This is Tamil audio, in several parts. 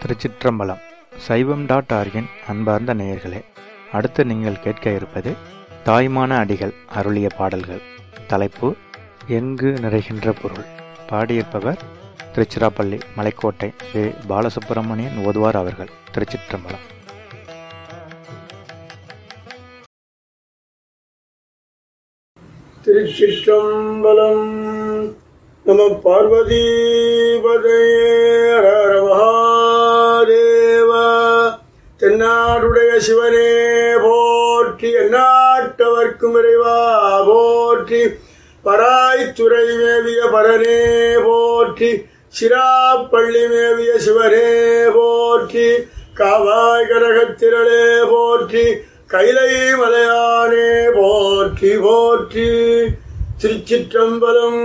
திருச்சிற்றம்பலம் சைவம் டாட் ஆர்கின் அன்பார்ந்த நேயர்களே அடுத்து நீங்கள் கேட்க இருப்பது தாய்மான அடிகள் அருளிய பாடல்கள் தலைப்பு எங்கு நிறைகின்ற பொருள் பாடியிருப்பவர் திருச்சிராப்பள்ளி மலைக்கோட்டை வே பாலசுப்பிரமணியன் ஓதுவார் அவர்கள் திருச்சிற்றம்பலம் திருச்சிற்றம்பலம் நம பார்வதீபதே ஹர மகாதேவ தென்னாடுடைய சிவனே போற்றி எந்நாட்டவர்க்கும் இறைவா போற்றி பராய்த்துறை மேவிய பரனே போற்றி சிராப்பள்ளி மேவிய சிவனே போற்றி காவாய் கரகத்திரளே போற்றி கைலை மலையானே போற்றி போற்றி திருச்சிற்றம்பலம்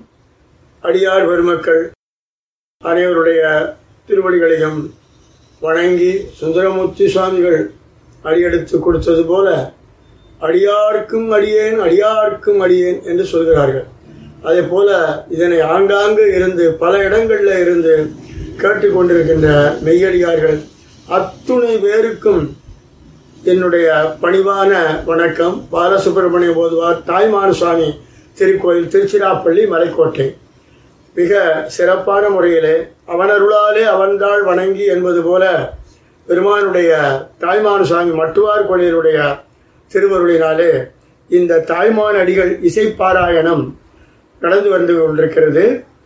அடியார் பெருமக்கள் அனைவருடைய திருவடிகளையும் வணங்கி சுந்தரமூர்த்தி சுவாமிகள் அடியெடுத்து கொடுத்தது போல அடியார்க்கும் அடியேன் அடியார்க்கும் அடியேன் என்று சொல்கிறார்கள் அதே போல இதனை ஆங்காங்கு இருந்து பல இடங்கள்ல இருந்து கேட்டுக்கொண்டிருக்கின்ற மெய்யடியார்கள் அத்துணை பேருக்கும் என்னுடைய பணிவான வணக்கம் பாலசுப்பிரமணிய போதுவார் தாய்மான சுவாமி திருக்கோயில் திருச்சிராப்பள்ளி மலைக்கோட்டை மிக சிறப்பான முறையிலே அவனருளாலே அவன்தாள் வணங்கி என்பது போல பெருமானுடைய தாய்மான சுவாமி மட்டுவார் கோயிலுடைய திருவருளினாலே இந்த தாய்மான் அடிகள் இசைப்பாராயணம் நடந்து வந்து கொண்டிருக்கிறது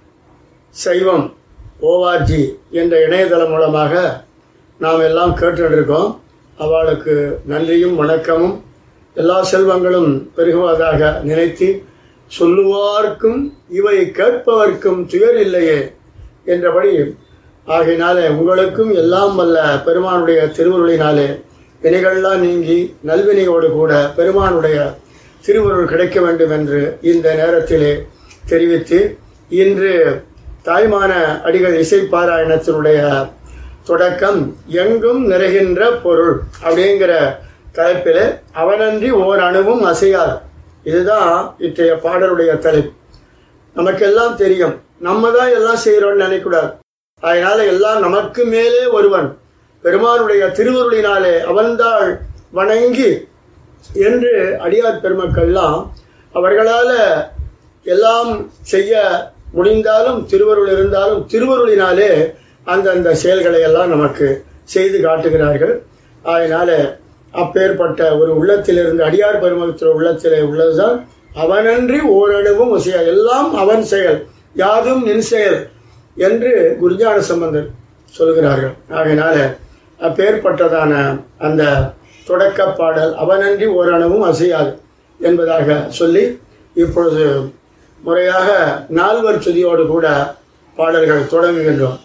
சைவம் ஓஆர்ஜி என்ற இணையதளம் மூலமாக நாம் எல்லாம் கேட்டுருக்கோம் அவளுக்கு நன்றியும் வணக்கமும் எல்லா செல்வங்களும் பெருகுவதாக நினைத்து சொல்லுவார்க்கும் இவை கேட்பவர்க்கும் துயர் இல்லையே என்றபடி ஆகையினாலே உங்களுக்கும் எல்லாம் வல்ல பெருமானுடைய திருவருளினாலே வினைகள்லாம் நீங்கி நல்வினையோடு கூட பெருமானுடைய திருவருள் கிடைக்க வேண்டும் என்று இந்த நேரத்திலே தெரிவித்து இன்று தாய்மான அடிகள் இசை பாராயணத்தினுடைய தொடக்கம் எங்கும் நிறைகின்ற பொருள் அப்படிங்கிற தலைப்பில் அவனன்றி ஓர் அணுவும் அசையாது இதுதான் இன்றைய பாடலுடைய தலைப்பு நமக்கெல்லாம் தெரியும் நம்ம தான் எல்லாம் செய்கிறோம்னு நினைக்கூடாது அதனால எல்லாம் நமக்கு மேலே ஒருவன் பெருமானுடைய திருவருளினாலே அவன்தாள் வணங்கி என்று அடியார் பெருமக்கள்லாம் அவர்களால எல்லாம் செய்ய முடிந்தாலும் திருவருள் இருந்தாலும் திருவருளினாலே அந்தந்த செயல்களை எல்லாம் நமக்கு செய்து காட்டுகிறார்கள் அதனால அப்பேற்பட்ட ஒரு உள்ளத்திலிருந்து அடியார் பெருமகத்தின் உள்ளத்திலே உள்ளதுதான் அவனன்றி ஓரளவும் செய்ய எல்லாம் அவன் செயல் யாதும் நின் செயல் என்று குருஞான சம்பந்தர் சொல்கிறார்கள் ஆகையினால அப்பேற்பட்டதான அந்த தொடக்க பாடல் அவனன்றி ஓரணவும் அசையாது என்பதாக சொல்லி இப்பொழுது முறையாக நால்வர் சுதியோடு கூட பாடல்கள் தொடங்குகின்றோம்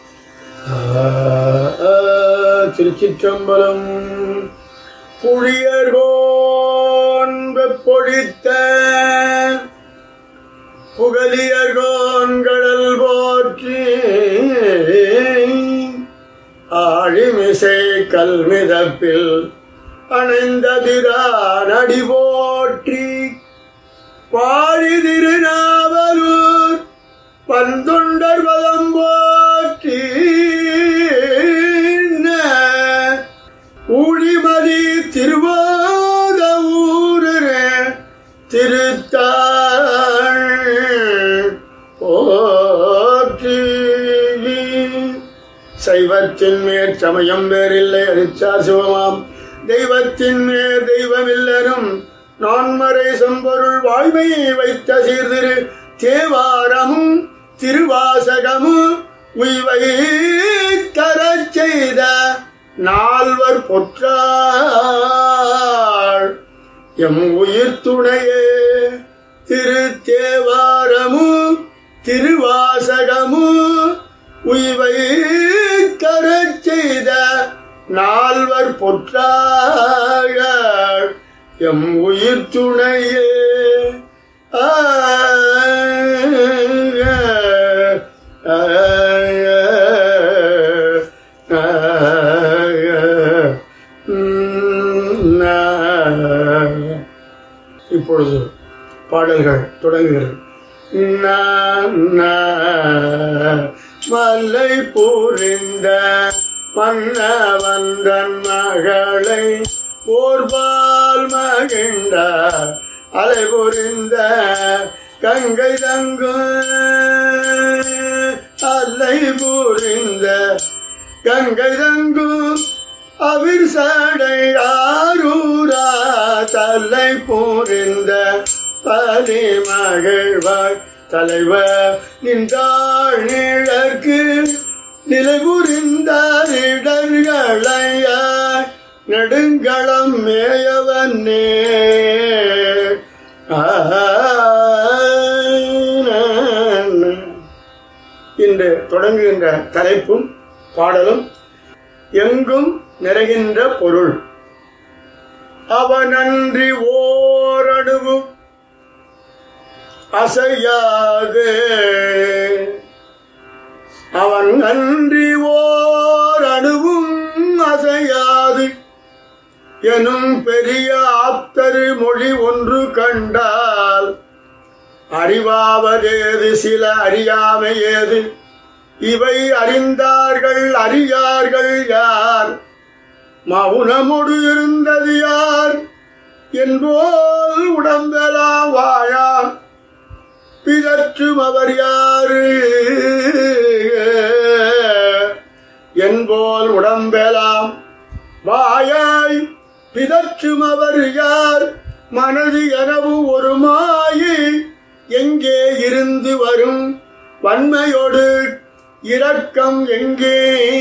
திருச்சிற்றம்பலம் புளியர்கோன் வெப்பொழித்த புகலியர்கோன் கடல் போற்றி ஆழிமிசை கல்மிதப்பில் அணைந்ததிரான் அடி போற்றி பாழி திருநாவலூர் பந்தொண்டர் வதம் போற்றி ஊழிமதி திருவாத ஊரே திருத்தாள் போற்றி சைவத்தின் மேற் சமயம் வேறில்லை அரிச்சா சிவமாம் தெய்வத்தின் மேற் தெய்வமில்லரும் நான்மறை சம்பொருள் வாழ்மையை வைத்த சீர்திரு தேவாரமும் திருவாசகமும் உய்வை தரச் செய்த நால்வர் பொற்றாள் எம் உயிர் துணையே திருத்தேவாரமும் திருவாசகமும் உய்வை தரச் செய்த நால்வர் பொற்றாள் எம் உயிர் துணையே ஆ இப்பொழுது பாடல்கள் தொடங்குகிறது மல்லை புரிந்த மன்னவந்தன் மகளை போர்பால் மகிழ்ந்தார் அலை புரிந்த கங்கை தங்கு அலை புரிந்த கங்கை தங்கும் அவிர் சடை ஆரூரா தலை புரிந்த பலி மகிழ்வாய் தலைவர் நின்றாள் நிழற்கு நிலை புரிந்தார் இடர்களையாய் நெடுங்களம் மேயவனே இன்று தொடங்குகின்ற தலைப்பும் பாடலும் எங்கும் நிறைகின்ற பொருள் அவனன்றி ஓரணுவும் அசையாது அவன் அன்றி ஓர் அணுவும் அசையாது எனும் பெரிய ஆப்தரு மொழி ஒன்று கண்டால் அறிவாவதேது சில அறியாமை ஏது இவை அறிந்தார்கள் அறியார்கள் யார் மௌனமொடு இருந்தது யார் என்போல் உடம்பெலாம் வாழார் பிதற்றும் அவர் யாரு என்போல் உடம்பெலாம் வாயாய் பிதற்றும் அவர் யார் மனது எனவு ஒரு மாயை எங்கே இருந்து வரும் வன்மையோடு இரக்கம் எங்கே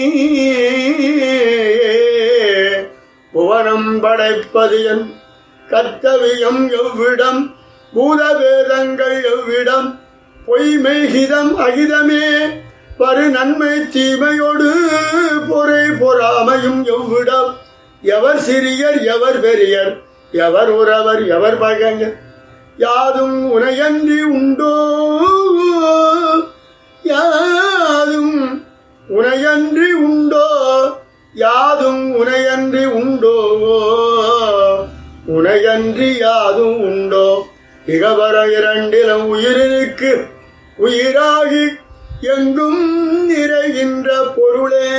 புவனம் படைப்பது என் கர்த்தவியம் எவ்விடம் பூதவேதங்கள் எவ்விடம் பொய்மெய்கிதம் அகிதமே பரு நன்மை தீமையோடு பொறை பொறாமையும் எவ்விடம் எவர் சிறியர் எவர் பெரியர் எவர் உறவர் எவர் பகைஞர் யாதும் உனையன்றி உண்டோ யாதும் உனையன்றி உண்டோ யாதும் உனையன்றி உண்டோ உனையன்றி யாதும் உண்டோ இகவர இரண்டிலும் உயிரினுக்கு உயிராகி எங்கும் நிறைகின்ற பொருளே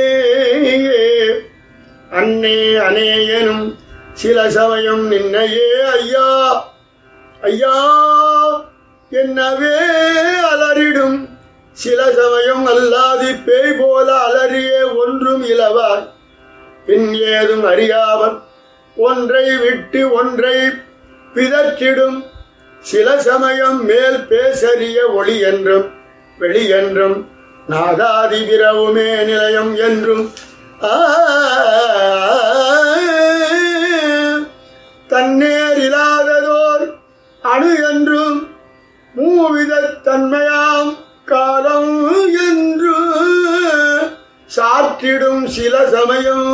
அன்னே அனேயனும் சில சமயம் நின்னையே ஐயா ஐயா என்னவே அலறிடும் சில சமயம் அல்லாது பேய் போல அலறியே ஒன்றும் இலவார் பின் ஏதும் அறியாமல் ஒன்றை விட்டு ஒன்றை பிதற்றிடும் சில சமயம் மேல் பேசறிய ஒளி என்றும் வெளி என்றும் நாதாதி விரவுமே நிலையம் என்றும் ஆ தன்னேர் இல்லாததோர் அணு என்றும் மூவிதத் தன்மையாம் காலம் என்று சாற்றிடும் சில சமயம்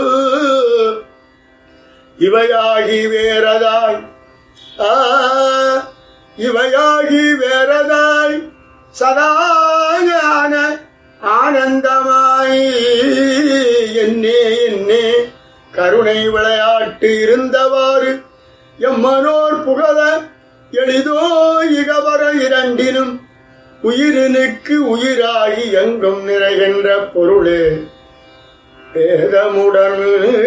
இவையாகி வேறதாய் ஆ, இவையாகி வேறதாய் சதாஞான ஆனந்தமாய் என்னே என்னே கருணை விளையாட்டு இருந்தவாறு எம்மனோர் புகழ எளிதோ இகவர இரண்டினும் உயிரினுக்கு உயிராகி எங்கும் நிறைகின்ற பொருளே வேதமுடன்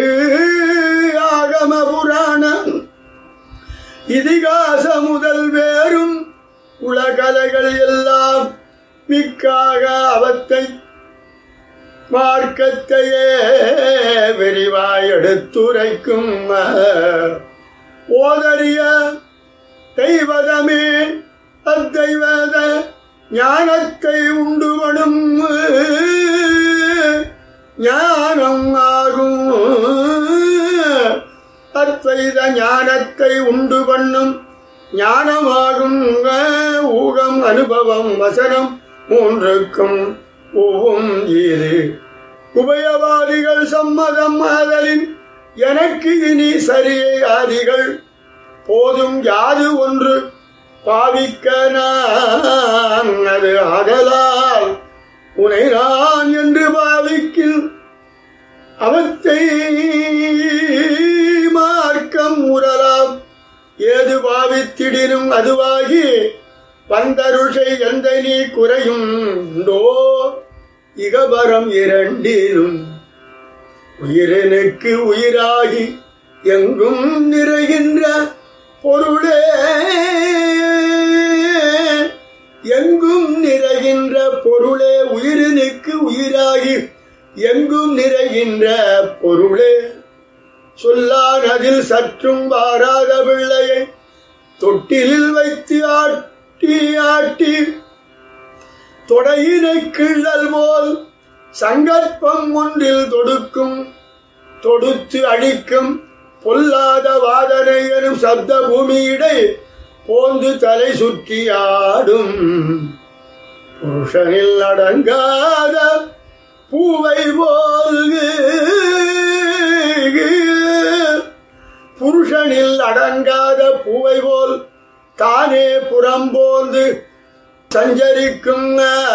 ஆகம புராணம் இதிகாச முதல் வேறும் உலகலைகள் எல்லாம் மிக்காக அவத்தை மார்க்கத்தையே விரிவாய் எடுத்துரைக்கும் ஓதறிய தெய்வதமே அத்தெய்வத ஞானத்தை உண்டுவனும் ஞானம் ஆகும் அத்வைத ஞானத்தை உண்டு பண்ணும் ஞானமாகும் ஊகம் அனுபவம் வசனம் மூன்றுக்கும் ஊவும் இது உபயவாதிகள் சம்மதம் ஆதலின் எனக்கு இனி சரியை ஆதிகள் போதும் யாது ஒன்று பாவிக்க நான் அது ஆதலால் உனை நான் என்று பாவிக்கில் அவத்தை மார்க்கம் உறலாம் ஏது பாவித்திடினும் அதுவாகி வந்தருஷை எந்த நீ குறையும் உண்டோ இகபரம் இரண்டிலும் உயிரினுக்கு உயிராகி எங்கும் நிறைகின்ற பொருளே எங்கும் நிறைகின்ற பொருளே உயிரினுக்கு உயிராகி எங்கும் நிறைகின்ற பொருளே சொல்லான் அதில் சற்றும் வாராத பிள்ளையை தொட்டிலில் வைத்து ஆட்டி ஆட்டி தொடையினை கிள்ளல் போல் சங்கற்பம் ஒன்றில் தொடுக்கும் தொடுத்து அழிக்கும் பொல்லாத வாதனை எனும் சப்த பூமியிடை போந்து தலை சுற்றி ஆடும் புருஷனில் அடங்காத பூவை போல் புருஷனில் அடங்காத பூவை போல் தானே புறம்போந்து சஞ்சரிக்கும்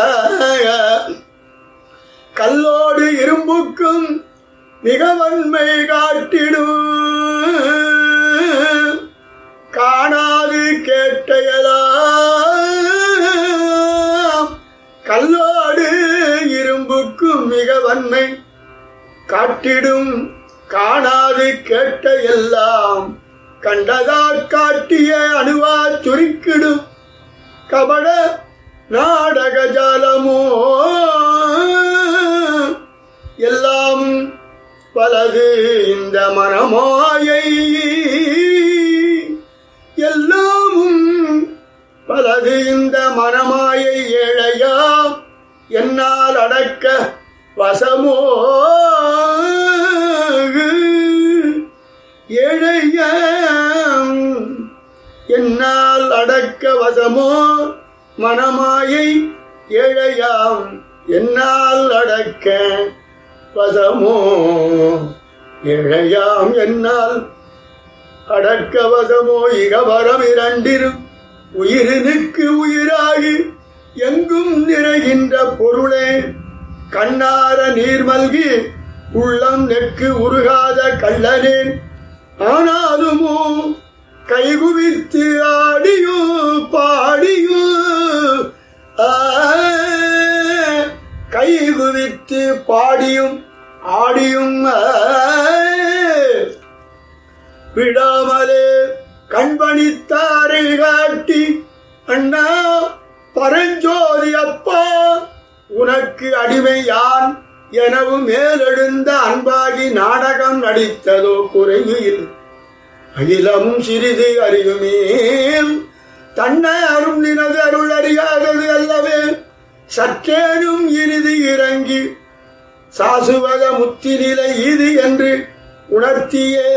கல்லோடு இரும்புக்கும் மிக வன்மை காட்டிடும் காணாது கேட்டையலாம் கல்லோடு இரும்புக்கும் மிக வன்மை காட்டிடும் காணாது கேட்ட எல்லாம் கண்டதா காட்டிய அணுவா சுருக்கிடும் கபட நாடக ஜாலமோ எல்லாம் பலது இந்த மனமாயை எல்லாமும் பலது இந்த மனமாயை ஏழையா என்னால் அடக்க வசமோ ஏழையாம் என்னால் அடக்க வசமோ மனமாயை ஏழையாம் என்னால் அடக்க வசமோ ஏழையாம் என்னால் அடக்க வசமோ இகவரம் இரண்டிரும் உயிரினுக்கு உயிராகி எங்கும் நிறைகின்ற பொருளே கண்ணார நீர் மல்கி உள்ளம் நெக்கு உருகாத கள்ளனேன் ஆனாலுமோ கைகுவித்து ஆடியோ பாடியோ ஆ, கைகுவித்து பாடியும் ஆடியும் ஆ, விடாமலே கண்பணித்தாரை காட்டி அண்ணா பரஞ்சோதி அப்பா உனக்கு அடிமை யான் எனவும் மேலெழுந்த அன்பாகி நாடகம் நடித்ததோ குறைவு இல்லை அகிலமும் சிறிது அறியுமேல் தன்னை அருள் நினது அருள் அறியாதது அல்லவே சற்றேனும் இனிது இறங்கி சாசுவத முத்தி நிலை இது என்று உணர்த்தியே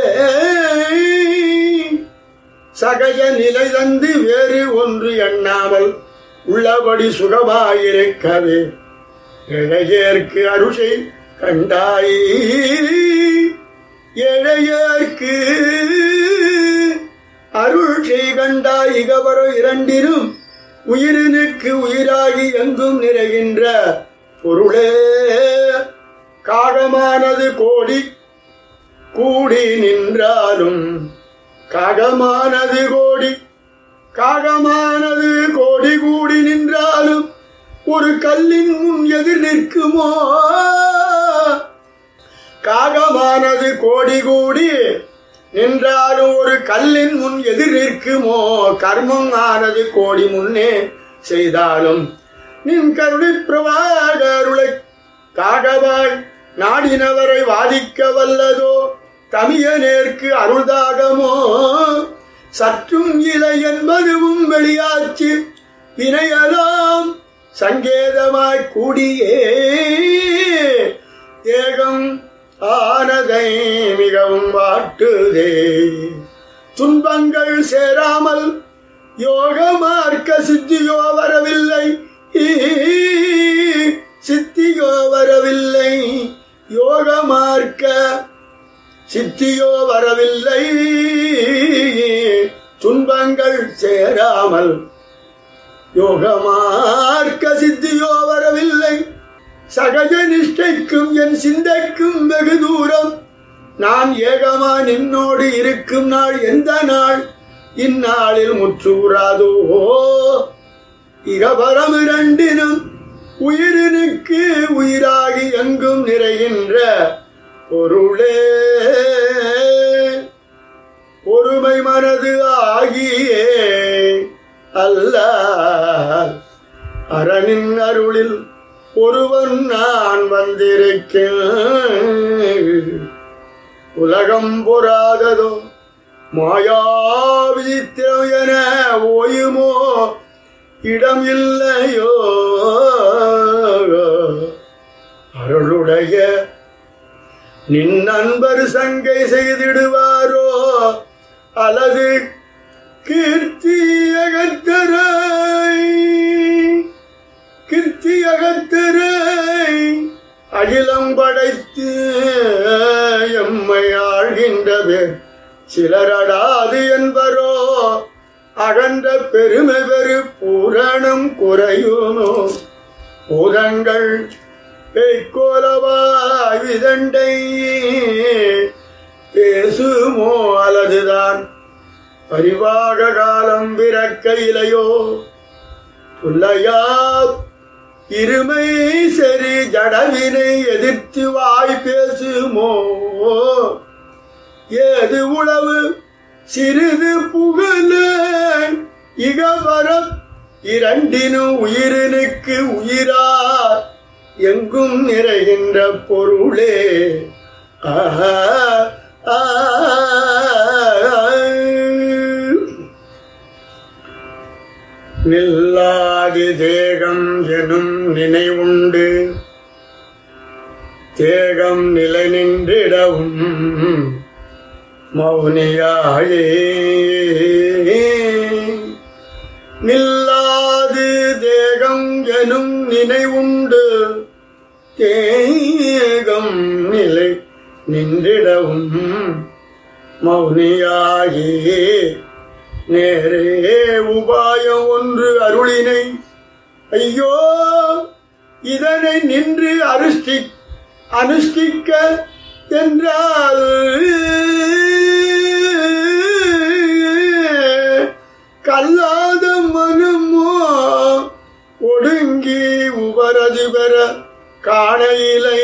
சகஜ நிலை தந்து வேறு ஒன்று எண்ணாமல் உள்ளபடி சுகமாயிருக்கவே இளையர்க்கு அருஷை கண்டாய் ஏழையர்க்கு அருள் செய் கண்டாய் இகவரம் இரண்டிலும் உயிரினுக்கு உயிராகி எங்கும் நிறைகின்ற பொருளே காகமானது கோடி கூடி நின்றாலும் காகமானது கோடி காகமானது கோடி கூடி நின்றாலும் ஒரு கல்லின் முன் எதிர் நிற்குமோ காகமானது கோடி கூடி நின்றாலும் ஒரு கல்லின் முன் எதிர் நிற்குமோ கர்மம் ஆனது கோடி முன்னே செய்தாலும் நின் கருணை பிரவாக அருளை காகவாய் நாடினவரை வாதிக்க வல்லதோ தமியனேற்கு அருள்தாகமோ சற்றும் இலை என்பதுவும் வெளியாச்சு வினையலாம் சங்கேதமாய் கூடியே தேகம் ஆனதை மிகவும் வாட்டுதே துன்பங்கள் சேராமல் யோக மார்க்க சித்தியோ வரவில்லை சித்தியோ வரவில்லை யோக மார்க்க சித்தியோ வரவில்லை துன்பங்கள் சேராமல் யோகமார்க்க சித்தியோ வரவில்லை சகஜ நிஷ்டைக்கும் என் சிந்தைக்கும் வெகு தூரம் நான் ஏகமா நின்னோடு இருக்கும் நாள் எந்த நாள் இந்நாளில் முற்றூராதோ இகபரம் இரண்டினும் உயிரினுக்கு உயிராகி எங்கும் நிறைகின்ற பொருளே பொறுமை மனது ஆகியே அல்ல அரணின் அருளில் ஒருவன் நான் வந்திருக்கேன் உலகம் பொறாததோ மாயாவிதித்திரம் என ஓயுமோ இடம் இல்லையோ அருளுடைய நின் நண்பர் சங்கை செய்திடுவாரோ அல்லது கீர்த்தியகத்தரை கீர்த்தியகத்தரை அகிலம் படைத்து எம்மை ஆழ்கின்றவே சிலரடாது என்பரோ அகன்ற பெருமை பெரு பூரணம் குறையுமோ பூதங்கள் பேய்கோலவாய் விதண்டை பேசுமோ அல்லதுதான் பரிவாக காலம் பிறக்கையிலையோ துல்லையா இருமை சரி ஜடவினை எதிர்த்து வாய் பேசுமோ ஏது உளவு சிறிது புகழ இகவர இரண்டினும் உயிரினுக்கு உயிரா எங்கும் நிறைகின்ற பொருளே ஆஹா, ஆ நில்லாது தேகம் எனும் நினைவுண்டு தேகம் நிலை நின்றிடவும் மௌனியாயே நில்லாது தேகம் எனும் நினைவுண்டு தேகம் நிலை நின்றிடவும் மௌனியாயே நேரே உபாயம் ஒன்று அருளினை ஐயோ இதனை நின்று அருஷ்டி அனுஷ்டிக்க என்றால் கல்லாத மனமோ ஒடுங்கி உபரதி பெற காணையிலை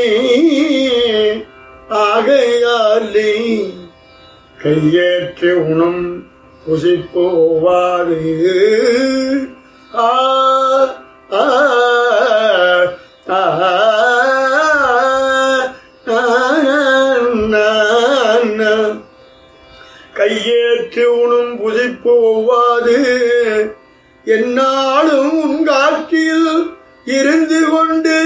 ஆகையாலே கையேற்று உணம் புசிப்போவாது ஆ ஆ ஆ, ஆ, நா, நா. கையேற்று உணும் புசிப்பு ஒவ்வாது என்னாலும் உன் காற்றில் இருந்து கொண்டு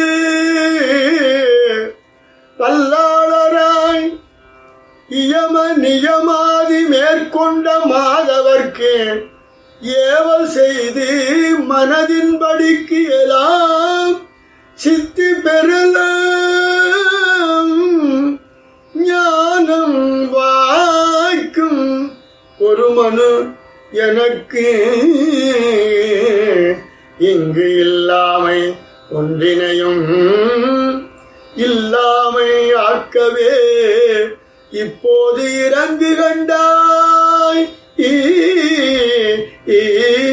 வல்லாளராய் இயம நியமாதி மேற்கொண்ட மாதவர்க்கு ஏவல் செய்து மனதின்படிக்கு எல்லாம் சித்தி பெறலாம் ஞானம் வாய்க்கும் ஒரு மனு எனக்கு இங்கு இல்லாமை ஒன்றினையும் இல்லாமை ஆக்கவே இப்போது இறங்கு கண்டாய் ஈ, ஈ,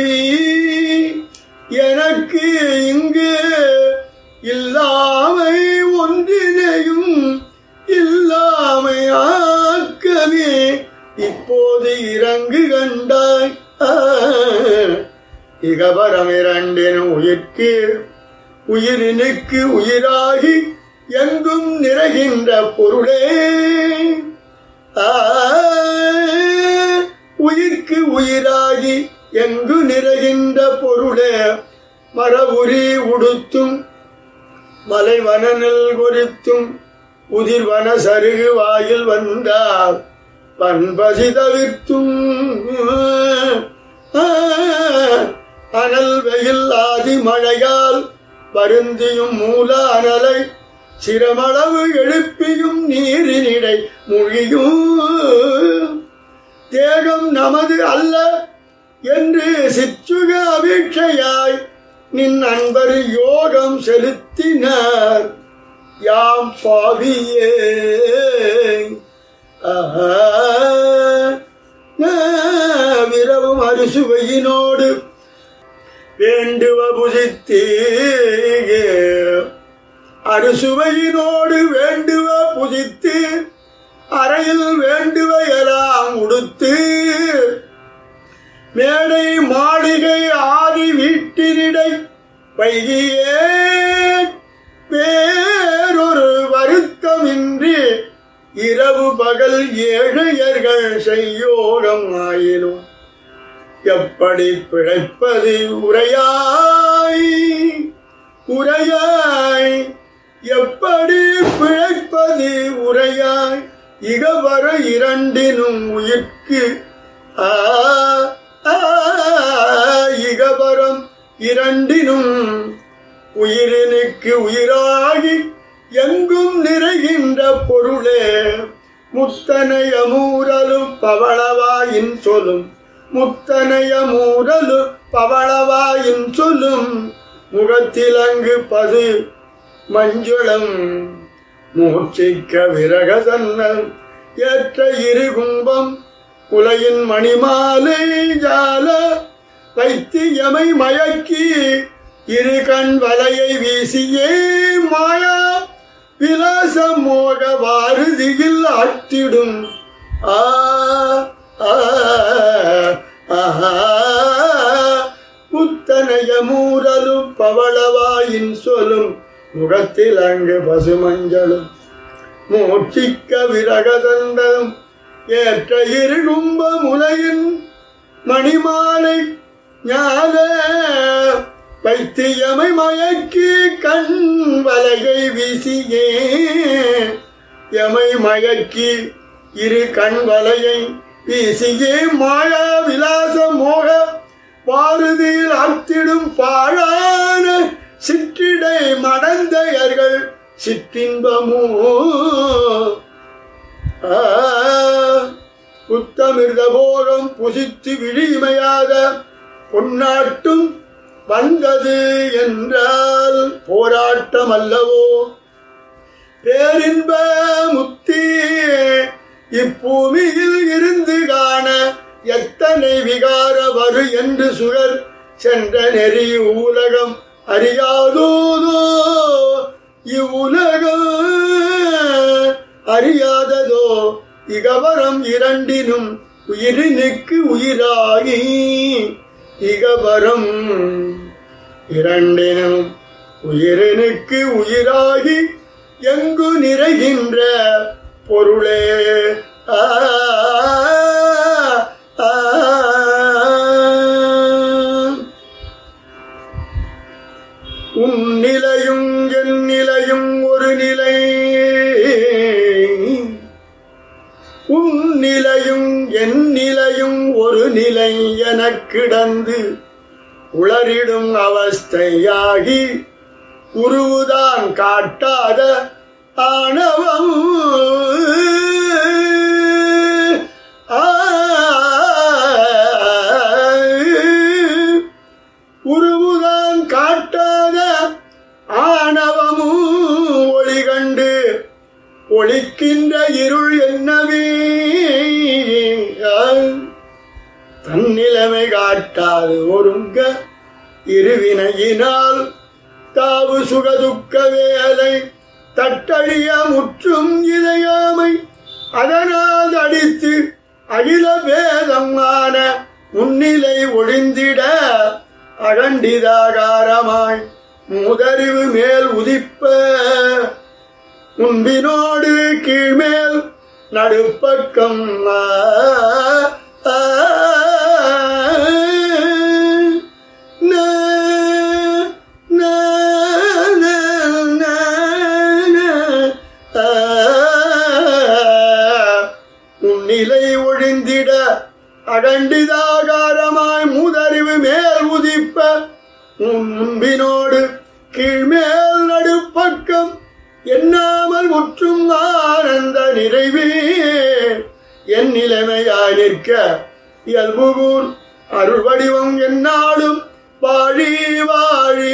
எனக்கு இங்கு இல்லாமை ஒன்றினையும் இல்லாமை ஆக்கவே இப்போது இறங்கு கண்டாய் ஆ. இகபரம் இரண்டின் உயிர்க்கு உயிரினுக்கு உயிராகி எங்கும் நிறைகின்ற பொருளே ஆ, உயிர்க்கு உயிராகி எங்கு நிறைகின்ற பொருளே மரபுரி உடுத்தும் மலைவனநெல் குறித்தும் உதிர்வன சருகு வாயில் வந்தார் பண்பசி தவிர்த்தும் ஆ, அனல் வெயில் ஆதி மழையால் வருந்தியும் மூல அனலை சிரமளவு எழுப்பியும் நீரினிடை மொழியும் தேகம் நமது அல்ல என்று சிற்றுக அபீட்சையாய் நின் அன்பர் யோகம் செலுத்தினார் யாம் பாவியே ஆஹா. ஆ, விரவும் அரிசுவையினோடு வேண்டுவ புசித்தே அறுசுவையினோடு வேண்டுவ புதித்து அறையில் வேண்டுவ எல்லாம் உடுத்து மேடை மாளிகை ஆதி வீட்டினிடை வைகியே வேறொரு வருத்தமின்றி இரவு பகல் ஏழையர்கள் செய்யோகம் ஆயினும் எப்படி பிழைப்பது உரையாய் உரையாய் எப்படி பிழைப்பது உரையாய் இகவர இரண்டினும் உயிர்க்கு ஆ ஆ, இகவரம் இரண்டினும் உயிரினுக்கு உயிராகி எங்கும் நிறைகின்ற பொருளே முத்தனைய மூரலு பவளவாயின் சொல்லும் முத்தனைய மூரலு பவளவாயின் சொல்லும் முகத்திலங்கு பது மஞ்சுளம் மூச்சிக்க விரகதன்னல் ஏற்ற இருகும்பம் குலையின் மணிமாலை ஜால வைத்து எமை மயக்கி இரு கண் வலையை வீசியே மாயா விலாச மோக வாருதியில் ஆட்டிடும் ஆ ஆ, ஆஹா. புத்தனைய மூரலு பவளவாயின் சொல்லும் முகத்தில் அங்கு பசுமஞ்சளும் மூச்சிக்க விரகதந்தம் ஏற்ற இருகும்ப முலையின் மணிமாலை ஞான பைத்தியமை மயக்கி கண் வலையை வீசியே எமை மயக்கி இரு கண் வலையை வீசியே மாயா விலாச மோக பாரதியில் அத்திடும் பாழான சிற்றிடை மடந்தையர்கள் சிற்றின்பமோ ஆ, புத்தமிர்த போகம் புசித்து விழிமையாத பொன்னாட்டும் வந்தது என்றால் போராட்டம் அல்லவோ பேரின்ப முத்தி இப்பூமியில் இருந்து காண எத்தனை விகார வரு என்று சுகர் சென்ற நெறி உலகம் அறியாதோதோ இவ்வுலகம் அறியாததோ இகவரம் இரண்டினும் உயிரினுக்கு உயிராகி இகவரம் இரண்டினும் உயிரினுக்கு உயிராகி எங்கு நிறைகின்ற பொருளே ஆ, ஆ, உன் நிலையும் என் நிலையும் ஒரு நிலை உன் நிலையும் என் நிலையும் ஒரு நிலை எனக் கிடந்து உளறிடும் அவஸ்தையாகி உருவுதான் காட்டாத ஆணவம் ஆ, உருவுதான் காட்டாத ஆணவமும் ஒளி கண்டு ஒளிக்கின்ற இருள் என்னவே தன்னிலைமை காட்டாது ஒருங்க இருவினையினால் தாவு சுகதுக்க வேலை தட்டழிய முற்றும் இதையாமை அதனால் அடித்து அகில பேதம் ஆன முன்னிலை ஒழிந்திட அகண்டிதாகாரமாய் முதறிவு மேல் உதிப்ப முன்பினோடு கீழ்மேல் நடுப்பக்கம் ஆ, ஆ, நா, நா, நா, நா, நா, ஆ, உன்னிலை ஒழிந்திட அகண்டிதாகாரமாய் முதறிவு மேல் உதிப்ப உன் முன்பினோடு கீழ்மேல் நடுப்பக்கம் எண்ணாமல் முற்றும் ஆனந்த நிறைவே என் நிலைமையாய் நிற்க இயல்புகூர் அருள் வடிவம் என்னாலும் வாழி வாழி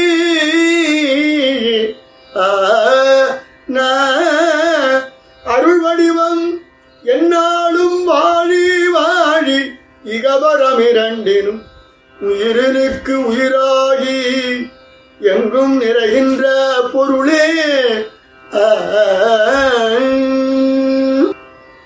ஆ, நா, அருள் வடிவம் என்னாலும் வாழி வாழி இகபரம் இரண்டினும் உயிரினுக்கு உயிராகி எங்கும் நிறைகின்ற